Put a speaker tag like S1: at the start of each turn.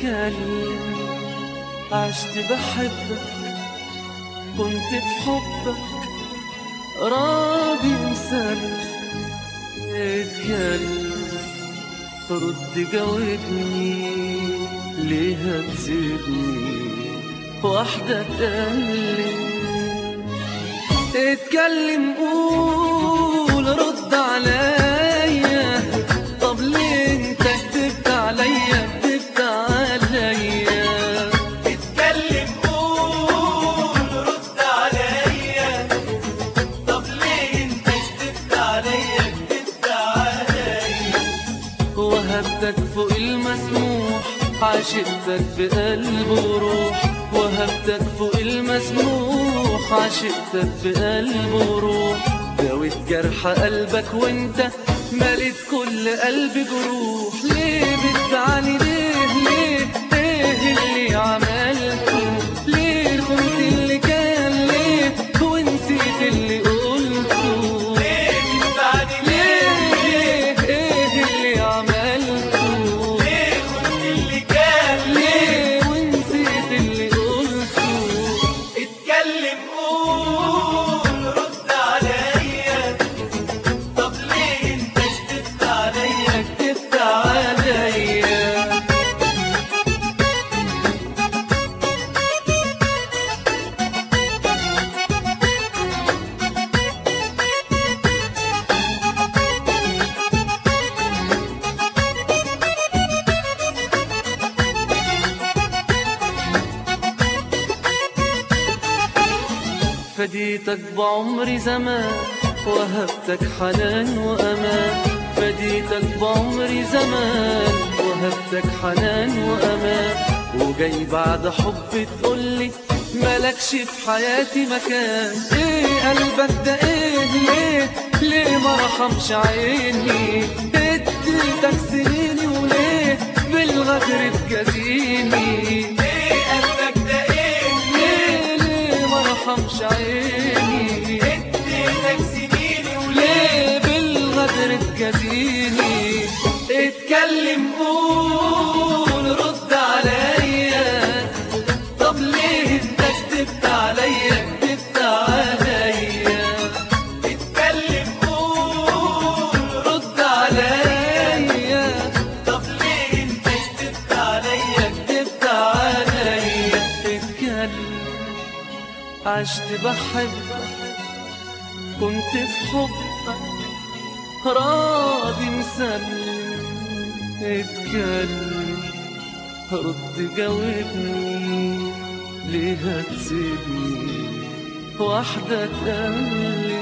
S1: اتكلم عشت بحبك كنت في حبك راضي مسامح اتكلم رد جاوبني ليه هتسيبني واحدة تقلب اتكلم قول رد عليا طب ليه انت كدبت عليا كدبت عليا
S2: اتكلم قول رد عليا طب ليه انت كدبت عليا كدبت عليا
S1: وهبتك فوق المسموح عشقتك بقلب وروح وهبتك فوق المسموح عشقتك بقلب وروح داويت جرح قلبك وانت مليت كل قلبي جروح ليه بتعني ليه ليه ايه اللي عملته ليه خنت اللي كان ليه ونسيت اللي قلته
S2: ليه بتبعني ليه
S1: ليه ايه اللي عملته
S2: ليه كنت اللي كان
S1: ليه ونسيت اللي قلته
S2: اتكلم قول رد عليا طب ليه انت كدبت عليا
S1: كدبت عليا فديتك بعمري زمان وهبتك حنان وأمان فديتك بعمري زمان وهبتك حنان وأمان وجاي بعد حب تقولي ملكش في حياتي مكان ايه قلبك ده ايه ليه ليه ما رحمش عيني اديتك سنيني وليه بالغدر تجازيني
S2: ليه قلبك ده ايه
S1: ليه ليه ما رحمش عيني
S2: اديتك سنيني وليه
S1: ليه بالغدر تجازيني اتكلم قول رد عليا طب ليه انت كدبت عليا كدبت عليا
S2: اتكلم قول
S1: رد عليا
S2: طب ليه انت كدبت عليا
S1: كدبت عليا اتكلم عشت بحبك كنت في حبك راضي مسلم اتكلم رد جاوبني ليه هتسيبني واحدة تقلب